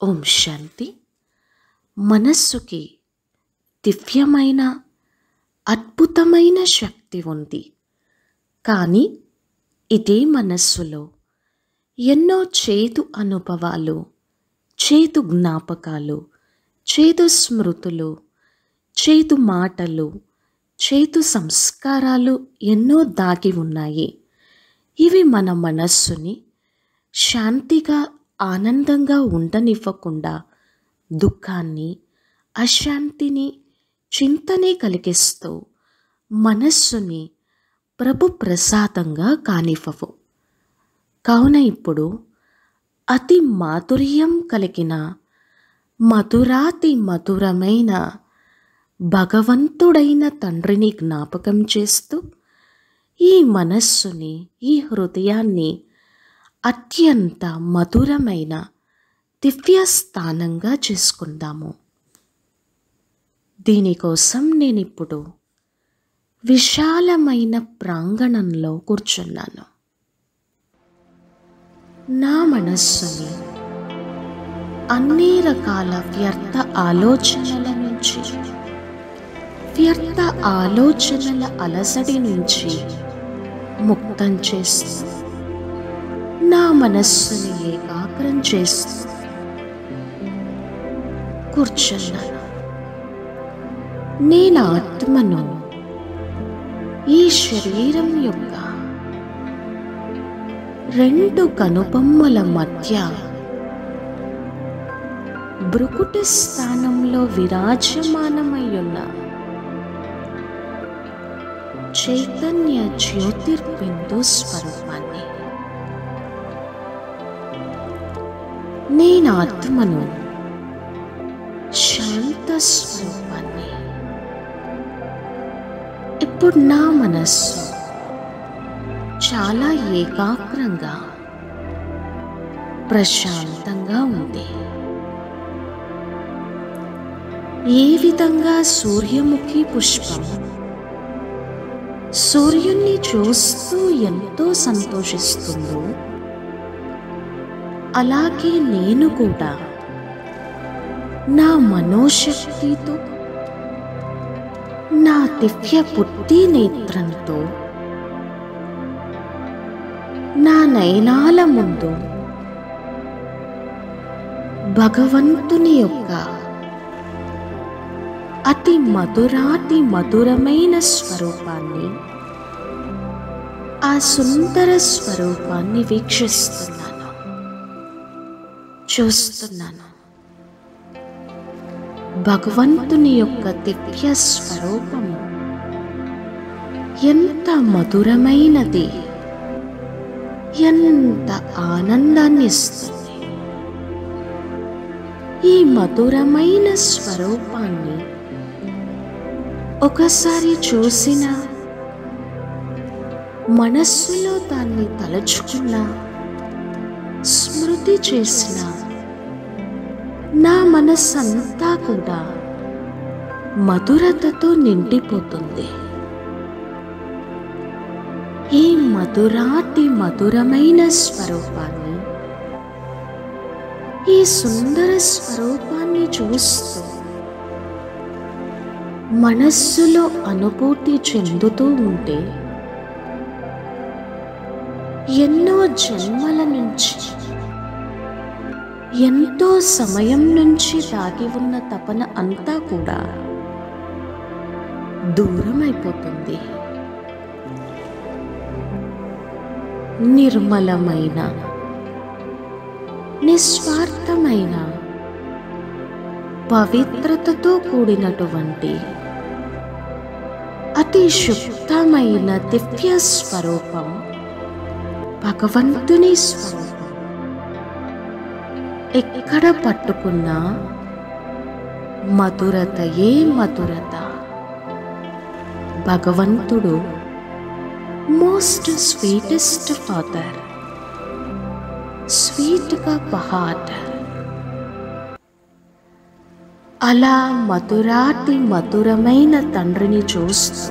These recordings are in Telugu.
ఓం శాంతి మనస్సుకి దివ్యమైన అద్భుతమైన శక్తి ఉంది కానీ ఇదే మనస్సులో ఎన్నో చేదు అనుభవాలు చేదు జ్ఞాపకాలు చేదు స్మృతులు చేదు మాటలు చేదు సంస్కారాలు ఎన్నో దాగి ఉన్నాయి ఇవి మన మనస్సుని శాంతిగా ఆనందంగా ఉండనివ్వకుండా దుఃఖాన్ని అశాంతిని చింతనే కలిగిస్తూ మనస్సుని ప్రభు ప్రసాదంగా కానివ్వవు కావున ఇప్పుడు అతి మాధుర్యం కలిగిన మధురాతి మధురమైన భగవంతుడైన తండ్రిని జ్ఞాపకం చేస్తూ ఈ మనస్సుని ఈ హృదయాన్ని అత్యంత మధురమైన దివ్య స్థానంగా చేసుకుందాము దీనికోసం నేనిప్పుడు విశాలమైన ప్రాంగణంలో కూర్చున్నాను నా మనస్సుని అన్ని రకాల వ్యర్థ ఆలోచనల నుంచి వ్యర్థ ఆలోచనల అలసడి నుంచి ముక్తం చేస్తూ నా మనస్సుని ఏకాగ్రం చేస్తూ కూర్చున్నాను నేను ఆత్మను ఈ శరీరం యొక్క రెండు కనుబొమ్మల మధ్య బ్రుకుటి స్థానంలో విరాజమానమై ఉన్న చైతన్య జ్యోతిర్బిందు స్వరూపాన్ని నేను ఆత్మను శాంత స్వరూపాన్ని ఇప్పుడు నా మనస్సు చాలా ఏకాగ్రంగా ప్రశాంతంగా ఉంది ఏ విధంగా సూర్యముఖి పుష్పం సూర్యుణ్ణి చూస్తూ ఎంతో సంతోషిస్తుందో అలాగే నేను కూడా నా మనోశక్తితో నా దివ్య బుద్ధి నేత్రంతో నా నయనాల ముందు భగవంతుని యొక్క అతి మధురాతి మధురమైన స్వరూపాన్ని ఆ సుందర స్వరూపాన్ని వీక్షిస్తున్నాను చూస్తున్నాను భగవంతుని యొక్క దివ్య స్వరూపం ఎంత మధురమైనది ఎంత ఆనందాన్ని ఇస్తుంది ఈ మధురమైన స్వరూపాన్ని ఒకసారి చూసిన మనస్సులో దాన్ని తలచుకున్న స్మృతి చేసిన నా మనస్సంతా కూడా మధురతతో నిండిపోతుంది ఈ మధురాతి మధురమైన స్వరూపాన్ని ఈ సుందర స్వరూపాన్ని చూస్తూ మనస్సులో అనుభూతి చెందుతూ ఉంటే ఎన్నో జన్మల నుంచి ఎంతో సమయం నుంచి దాగి ఉన్న తపన అంతా కూడా దూరం అయిపోతుంది నిర్మలమైన నిస్వార్థమైన పవిత్రతతో కూడినటువంటి అతి శుద్ధమైన దివ్య స్వరూపం భగవంతుని స్వరూపం ఎక్కడ పట్టుకున్నా మధురతయే మధురత భగవంతుడు మోస్ట్ స్వీటెస్ట్ ఫాదర్ స్వీట్గా బహాట్ అలా మధురాటి మధురమైన తండ్రిని చూస్తూ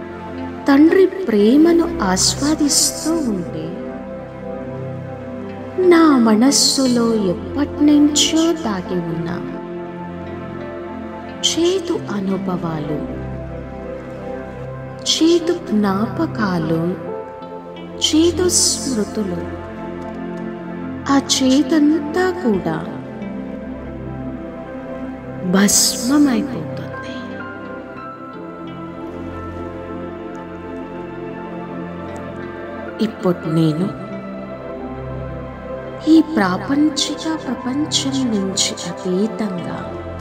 తండ్రి ప్రేమను ఆస్వాదిస్తూ ఉంటే నా మనస్సులో ఎప్పటినుంచో దాగి ఉన్న చేదు అనుభవాలు చేదు జ్ఞాపకాలు చేదు స్మృతులు ఆ చేదంతా కూడా భస్మమైపోతుంది ఇప్పుడు నేను ఈ ప్రాపంచిక ప్రపంచం నుంచి అతీతంగా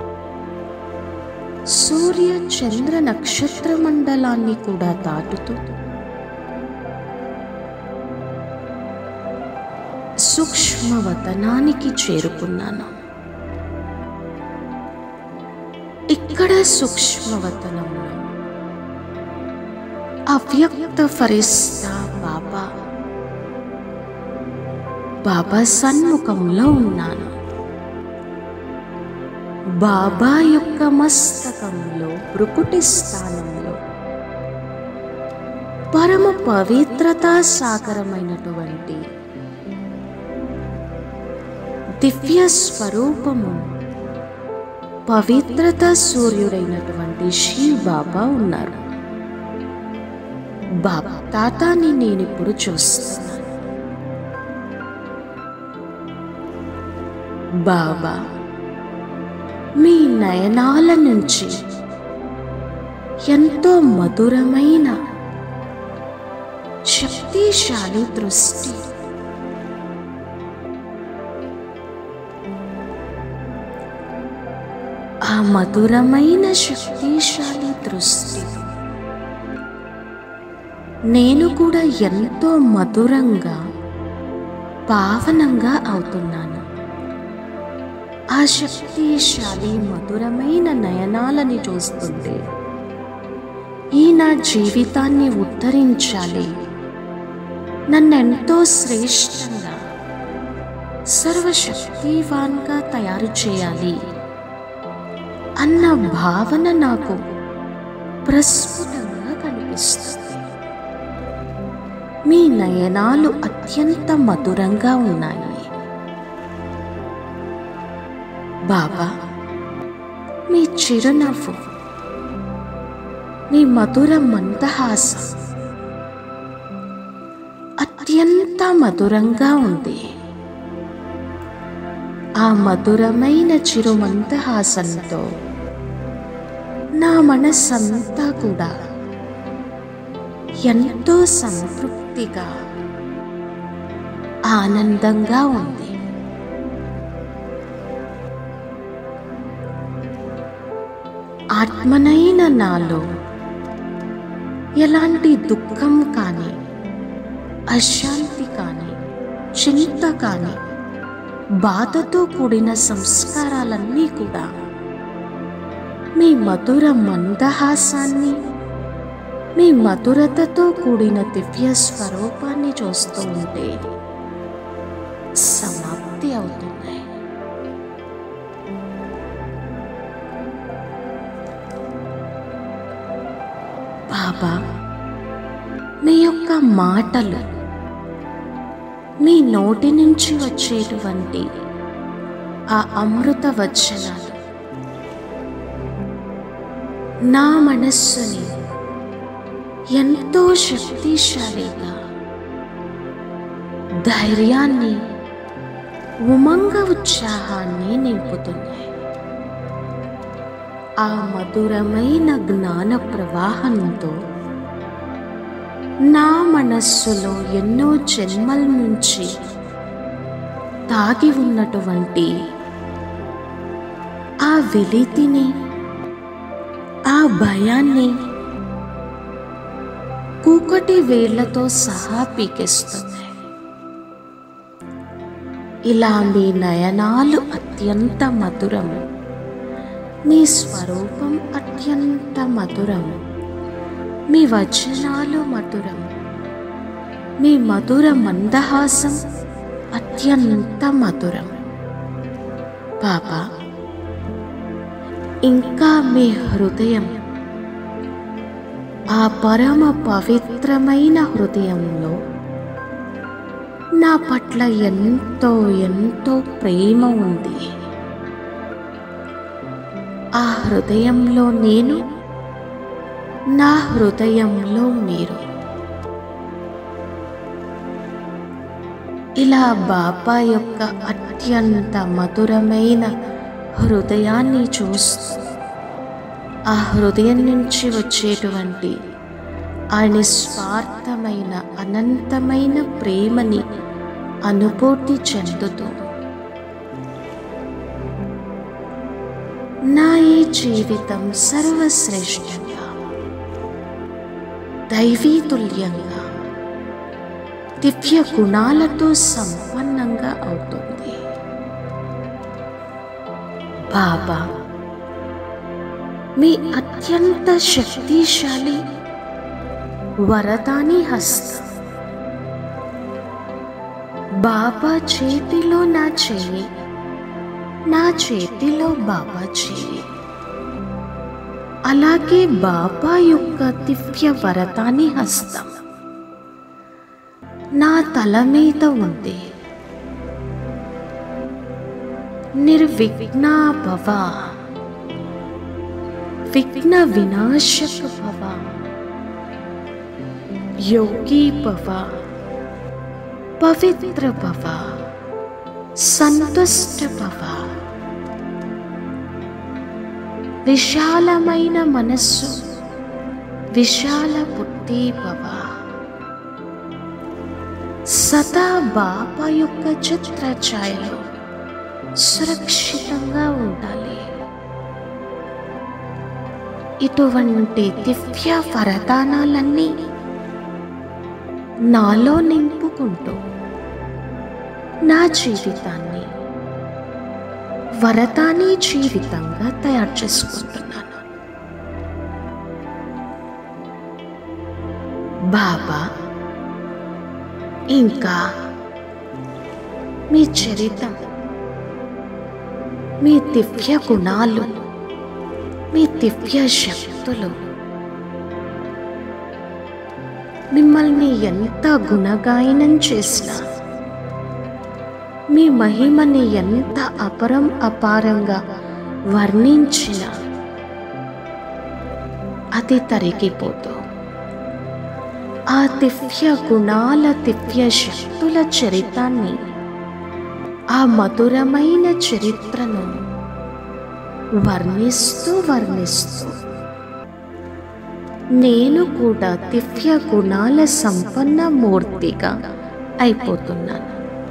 సూర్య చంద్ర నక్షత్ర మండలాన్ని కూడా దాటుతూ సూక్ష్మవతనానికి చేరుకున్నాను ఇక్కడ సూక్ష్మవతనంలో అవ్యక్త ఫరిస్తా బాబా బాబా సన్ముఖంలో ఉన్నాను బాబా యొక్క మస్తకంలో బ్రుకుటి స్థానంలో పరమ పవిత్రతా సాగరమైనటువంటి దివ్య స్వరూపము పవిత్రత సూర్యుడైనటువంటి శివ్ బాబా ఉన్నారు బాబా తాతాని నేనిప్పుడు చూస్తున్నాను బాబా మీ నయనాల నుంచి ఎంతో మధురమైన శక్తిశాలి దృష్టి ఆ మధురమైన శక్తిశాలి దృష్టి నేను కూడా ఎంతో మధురంగా పావనంగా అవుతున్నాను ఆ శక్తిశాలి మధురమైన నయనాలని చూస్తుంటే ఈ నా జీవితాన్ని ఉద్ధరించాలి నన్నెంతో శ్రేష్టంగా సర్వశక్తివాన్గా తయారు చేయాలి అన్న భావన నాకు ప్రస్ఫుటంగా కనిపిస్తుంది మీ నయనాలు అత్యంత మధురంగా ఉన్నాయి బాబా మీ చిరునవ్వు మీ మధుర మందహాసం అత్యంత మధురంగా ఉంది ఆ మధురమైన చిరు మందహాసంతో నా మనస్సంతా కూడా ఎంతో సంతృప్తిగా ఆనందంగా ఉంది ఆత్మనైన నాలో ఎలాంటి దుఃఖం కానీ అశాంతి కానీ చింత కానీ బాధతో కూడిన సంస్కారాలన్నీ కూడా మీ మధుర మందహాసాన్ని మీ మధురతతో కూడిన దివ్య స్వరూపాన్ని చూస్తూ ఉంటే సమాప్తి అవుతున్నాయి బాబా మీ యొక్క మాటలు మీ నోటి నుంచి వచ్చేటువంటి ఆ అమృత వచనాలు నా మనస్సుని ఎంతో శక్తిశాలిగా ధైర్యాన్ని ఉమంగ ఉత్సాహాన్ని నింపుతున్నాయి ఆ మధురమైన జ్ఞాన ప్రవాహంతో నా మనస్సులో ఎన్నో జన్మల నుంచి తాగి ఉన్నటువంటి ఆ వెలితిని ఆ భయాన్ని కూకటి వేళ్లతో సహా పీకేస్తుంది ఇలా మీ నయనాలు అత్యంత మధురము మీ స్వరూపం అత్యంత మధురము మీ వచనాలు మధురం మీ మధుర మందహాసం అత్యంత మధురం పాపా ఇంకా మీ హృదయం ఆ పరమ పవిత్రమైన హృదయంలో నా పట్ల ఎంతో ఎంతో ప్రేమ ఉంది ఆ హృదయంలో నేను నా హృదయంలో మీరు ఇలా బాబా యొక్క అత్యంత మధురమైన హృదయాన్ని చూస్తూ ఆ హృదయం నుంచి వచ్చేటువంటి ఆ నిస్వార్థమైన అనంతమైన ప్రేమని అనుభూతి చెందుతూ నా ఈ జీవితం సర్వశ్రేష్టంగా దైవీతుల్యంగా దివ్య గుణాలతో సంపన్నంగా అవుతుంది బాబా మీ అత్యంత శక్తిశాలి వరదాని హస్తం బాబా చేతిలో నా చెయ్యి నా చేతిలో బాబా చెయ్యి అలాగే బాబా యొక్క దివ్య వరదాని హస్తం నా తల మీద ఉంది నిర్విఘ్నా భవ విఘ్న వినాశక భవ యోగి భవ పవిత్ర భవ సంతుష్ట భవ విశాలమైన మనస్సు విశాల బుద్ధి భవ సదా బాబా యొక్క చిత్రఛాయలో సురక్షితంగా ఉండాలి ఇటువంటి దివ్య వరదానాలన్నీ నాలో నింపుకుంటూ నా జీవితాన్ని వరదాని జీవితంగా తయారు చేసుకుంటున్నాను బాబా ఇంకా మీ చరిత్ర మీ దివ్య గుణాలు మీ దివ్య శక్తులు మిమ్మల్ని ఎంత గుణగాయనం చేసినా మీ మహిమని ఎంత అపరం అపారంగా వర్ణించినా అది తరిగిపోతూ ఆ దివ్య గుణాల దివ్య శక్తుల చరితాన్ని ఆ మధురమైన చరిత్రను వర్ణిస్తూ వర్ణిస్తూ నేను కూడా దివ్య గుణాల సంపన్న మూర్తిగా అయిపోతున్నాను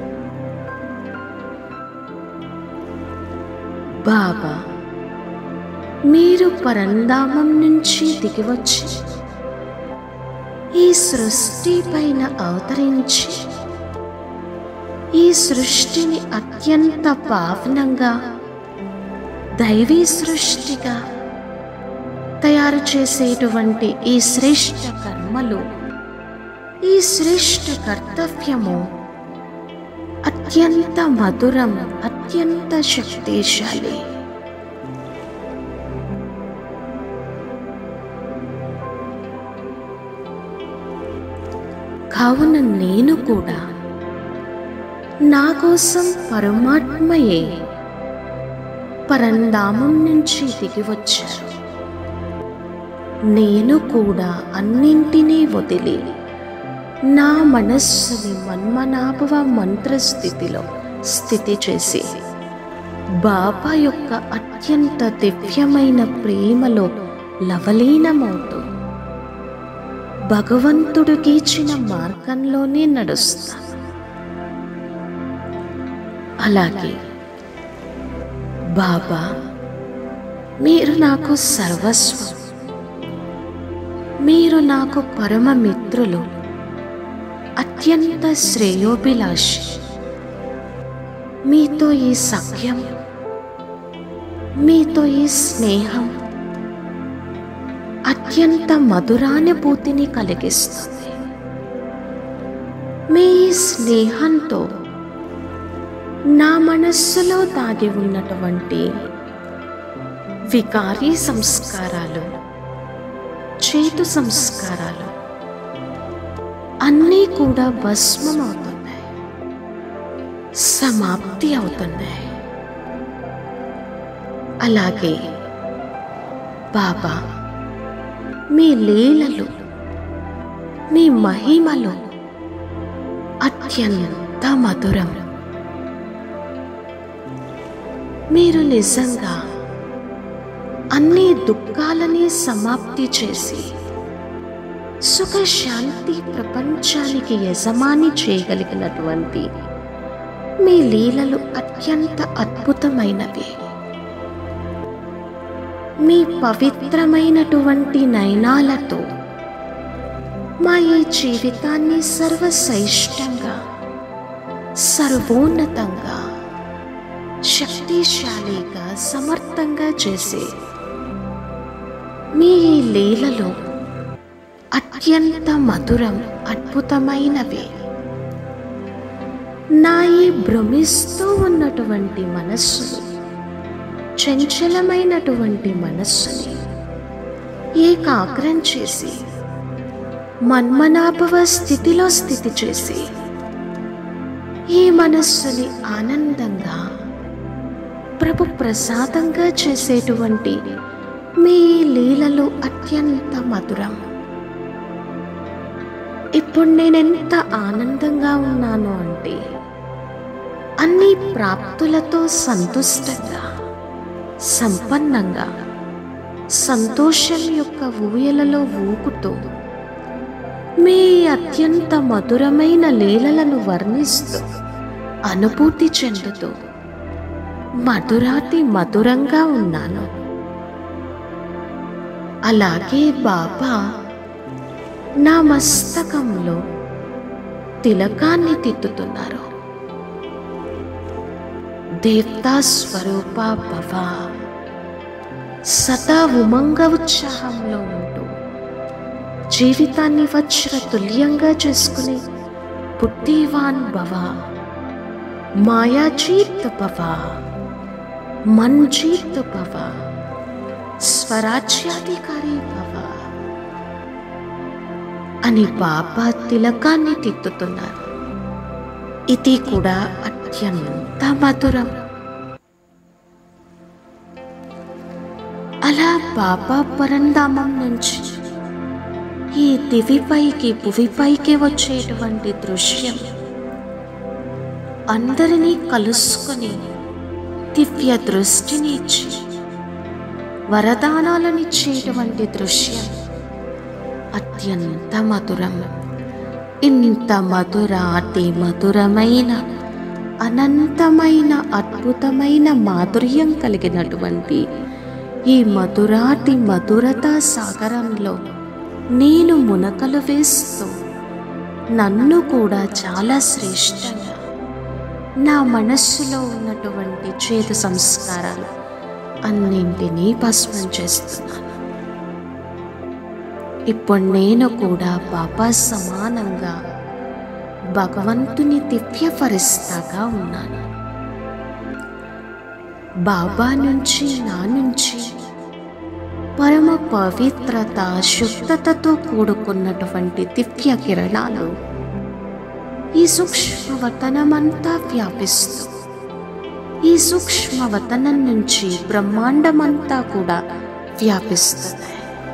బాబా మీరు పరంధామం నుంచి దిగివచ్చి ఈ సృష్టి పైన అవతరించి ఈ సృష్టిని అత్యంత పావనంగా దైవీ సృష్టిగా తయారు చేసేటువంటి ఈ శ్రేష్ట కర్మలు ఈ శ్రేష్ట కర్తవ్యము అత్యంత మధురం అత్యంత శక్తిశాలి కావున నేను కూడా నా కోసం పరమాత్మయే పరంధామం నుంచి దిగి వచ్చారు నేను కూడా అన్నింటినీ వదిలి నా మనస్సుని మన్మనాభవ మంత్ర స్థితిలో స్థితి చేసి బాబా యొక్క అత్యంత దివ్యమైన ప్రేమలో లవలీనమవుతూ భగవంతుడు గీచిన మార్గంలోనే నడుస్తాను అలాగే బాబా మీరు నాకు సర్వస్వం మీరు నాకు పరమ మిత్రులు అత్యంత శ్రేయోభిలాషి మీతో ఈ సఖ్యం మీతో ఈ స్నేహం అత్యంత మధురానుభూతిని కలిగిస్తుంది మీ ఈ స్నేహంతో నా మనస్సులో దాగి ఉన్నటువంటి వికారీ సంస్కారాలు చేతు సంస్కారాలు అన్నీ కూడా భస్మమవుతున్నాయి సమాప్తి అవుతున్నాయి అలాగే బాబా మీ లీలలు మీ మహిమలు అత్యంత మధురం మీరు నిజంగా అన్ని దుఃఖాలని సమాప్తి చేసి సుఖశాంతి ప్రపంచానికి యజమాని చేయగలిగినటువంటి మీ లీలలు అత్యంత అద్భుతమైనవి మీ పవిత్రమైనటువంటి నయనాలతో మా ఈ జీవితాన్ని సర్వశ్రేష్టంగా సర్వోన్నతంగా శక్తిశాలిగా సమర్థంగా చేసే మీ ఈ లీలలు అత్యంత మధురం అద్భుతమైనవి నా ఈ భ్రమిస్తూ ఉన్నటువంటి మనస్సుని చంచలమైనటువంటి మనస్సుని ఏకాగ్రం చేసి మన్మనాభవ స్థితిలో స్థితి చేసి ఈ మనస్సుని ఆనందంగా ప్రభు ప్రసాదంగా చేసేటువంటి మీ లీలలు అత్యంత మధురం ఇప్పుడు నేనెంత ఆనందంగా ఉన్నాను అంటే అన్ని ప్రాప్తులతో సంతుష్టంగా సంపన్నంగా సంతోషం యొక్క ఊయలలో ఊగుతూ మీ అత్యంత మధురమైన లీలలను వర్ణిస్తూ అనుభూతి చెందుతూ మధురాతి మధురంగా ఉన్నాను అలాగే బాబా నా మస్తకంలో తిలకాన్ని తిత్తుతున్నారు దేవతా స్వరూప భవ సదా ఉమంగ ఉత్సాహంలో ఉంటూ జీవితాన్ని వజ్ర తుల్యంగా చేసుకుని బుద్ధివాన్ భవ మాయాజీత్ భవ మన్జీత్ భవ స్వరాజ్యాధికారి భవ అని బాబా తిలకాన్ని తిత్తుతున్నారు ఇది కూడా అత్యంత మధురం అలా బాబా పరంధామం నుంచి ఈ దివిపైకి భువిపైకి వచ్చేటువంటి దృశ్యం అందరినీ కలుసుకొని దివ్య దృష్టిని ఇచ్చి వరదానాలనిచ్చేటువంటి దృశ్యం అత్యంత మధురం ఇంత మధుర అతి మధురమైన అనంతమైన అద్భుతమైన మాధుర్యం కలిగినటువంటి ఈ మధురాటి మధురత సాగరంలో నేను మునకలు వేస్తూ నన్ను కూడా చాలా శ్రేష్టంగా నా మనస్సులో ఉన్నటువంటి చేదు సంస్కారాలు అన్నింటినీ భస్మం చేస్తున్నాను ఇప్పుడు నేను కూడా బాబా సమానంగా భగవంతుని దివ్య ఫరిస్తాగా ఉన్నాను బాబా నుంచి నా నుంచి పరమ పవిత్రత శుద్ధతతో కూడుకున్నటువంటి దివ్య కిరణాలు ఈ సూక్ష్మవతనమంతా వ్యాపిస్తూ ఈ సూక్ష్మవతనం నుంచి బ్రహ్మాండమంతా కూడా వ్యాపిస్తున్నాయి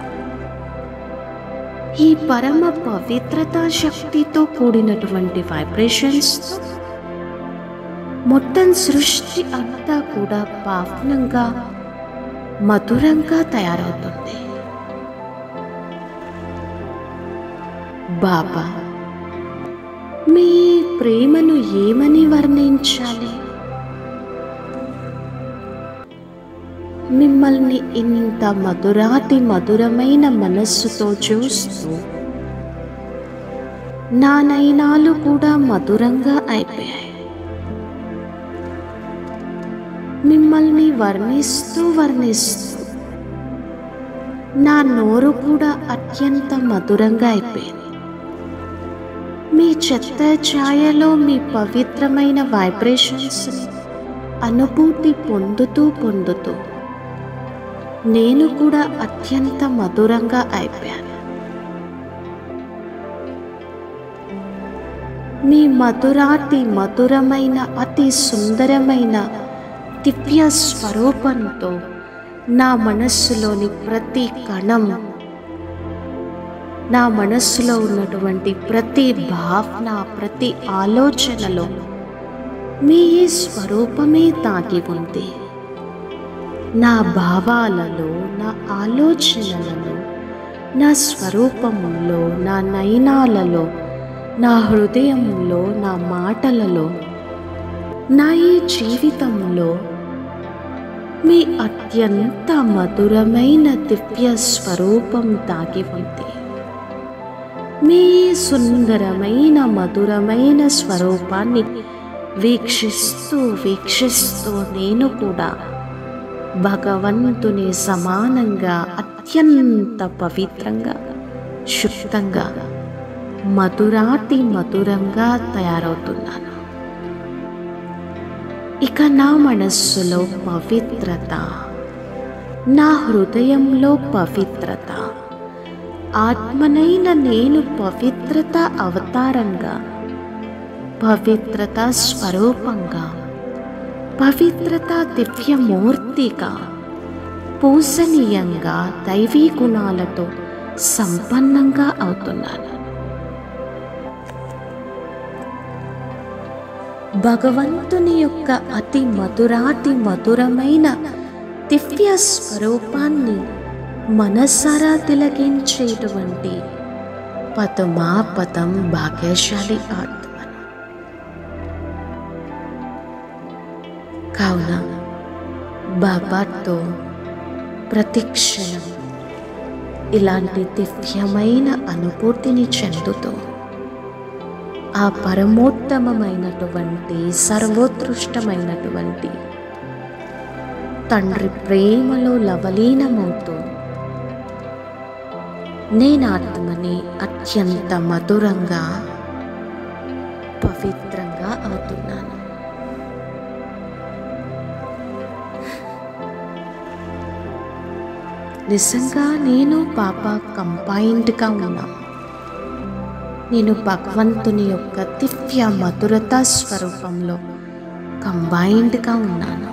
ఈ పరమ పవిత్రత శక్తితో కూడినటువంటి వైబ్రేషన్స్ మొత్తం సృష్టి అంతా కూడా పావనంగా మధురంగా తయారవుతుంది బాబా మీ ప్రేమను ఏమని వర్ణించాలి మిమ్మల్ని ఇంత మధురాతి మధురమైన మనస్సుతో చూస్తూ నా నయనాలు కూడా మధురంగా అయిపోయాయి మిమ్మల్ని వర్ణిస్తూ వర్ణిస్తూ నా నోరు కూడా అత్యంత మధురంగా అయిపోయింది మీ చెత్త ఛాయలో మీ పవిత్రమైన వైబ్రేషన్స్ని అనుభూతి పొందుతూ పొందుతూ నేను కూడా అత్యంత మధురంగా అయిపోయాను మీ మధురాతి మధురమైన అతి సుందరమైన దివ్య స్వరూపంతో నా మనస్సులోని ప్రతి కణం నా మనస్సులో ఉన్నటువంటి ప్రతి భావన ప్రతి ఆలోచనలో మీ ఈ స్వరూపమే తాగి ఉంది నా భావాలలో నా ఆలోచనలలో నా స్వరూపములో నా నయనాలలో నా హృదయంలో నా మాటలలో నా ఈ జీవితంలో మీ అత్యంత మధురమైన దివ్య స్వరూపం దాగి ఉంది మీ సుందరమైన మధురమైన స్వరూపాన్ని వీక్షిస్తూ వీక్షిస్తూ నేను కూడా భగవంతుని సమానంగా అత్యంత పవిత్రంగా శుద్ధంగా మధురాతి మధురంగా తయారవుతున్నాను ఇక నా మనస్సులో పవిత్రత నా హృదయంలో పవిత్రత ఆత్మనైన నేను పవిత్రత అవతారంగా పవిత్రత స్వరూపంగా పవిత్రత దివ్యమూర్తిగా పూజనీయంగా దైవీ గుణాలతో సంపన్నంగా అవుతున్నాను భగవంతుని యొక్క అతి మధురాతి మధురమైన దివ్య స్వరూపాన్ని మనసారా తిలకించేటువంటి పదమాపదం భాగ్యశాలి ఆత్మను కావున బాబాతో ప్రతిక్షణం ఇలాంటి దివ్యమైన అనుభూతిని చెందుతూ ఆ పరమోత్తమమైనటువంటి సర్వోత్కృష్టమైనటువంటి తండ్రి ప్రేమలో లవలీనమవుతూ నేను ఆత్మని అత్యంత మధురంగా పవిత్రంగా అవుతున్నాను నిజంగా నేను పాప కంపైన్డ్గా ఉన్నా నేను భగవంతుని యొక్క దివ్య మధురత స్వరూపంలో కంబైన్డ్గా ఉన్నాను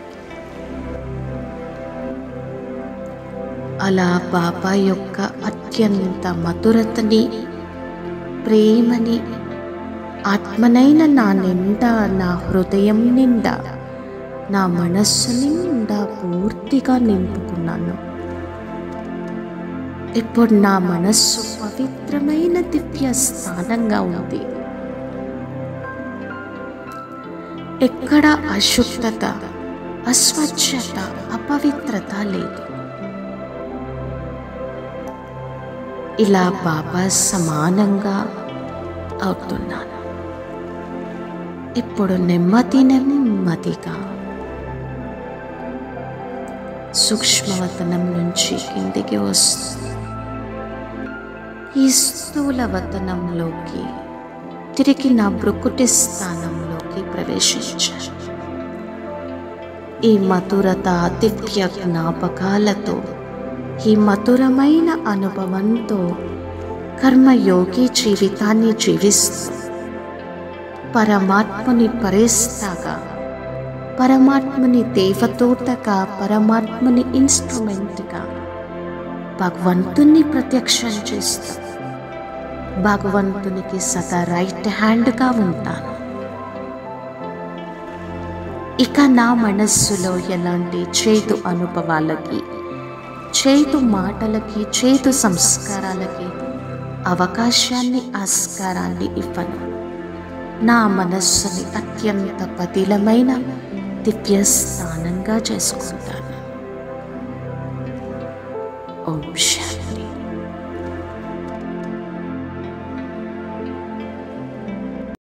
అలా బాబా యొక్క అత్యంత మధురతని ప్రేమని ఆత్మనైన నా నిండా నా హృదయం నిండా నా మనస్సు నిండా పూర్తిగా నింపుకున్నాను ఇప్పుడు నా మనస్సు పవిత్రమైన దివ్య స్థానంగా ఉంది ఎక్కడ అశుద్ధత అస్వచ్ఛత అపవిత్రత లేదు ఇలా బాబా సమానంగా అవుతున్నాను ఇప్పుడు నెమ్మది నెమ్మదిగా సూక్ష్మవతనం నుంచి కిందికి వస్తుంది ఈ స్థూల వతనంలోకి తిరిగి నా బ్రుకుటి స్థానంలోకి ప్రవేశించారు ఈ మధురత దివ్య జ్ఞాపకాలతో ఈ మధురమైన అనుభవంతో కర్మయోగి జీవితాన్ని జీవిస్తూ పరమాత్మని పరిస్తాగా పరమాత్మని దేవదూతగా పరమాత్మని ఇన్స్ట్రుమెంట్గా భగవంతుని ప్రత్యక్షం చేస్తా భగవంతునికి సదా రైట్ హ్యాండ్గా ఉంటాను ఇక నా మనస్సులో ఎలాంటి చేదు అనుభవాలకి చేదు మాటలకి చేదు సంస్కారాలకి అవకాశాన్ని ఆస్కారాన్ని ఇవ్వను నా మనస్సుని అత్యంత పతిలమైన దివ్య స్థానంగా చేసుకుంటాను ఓం శాంతి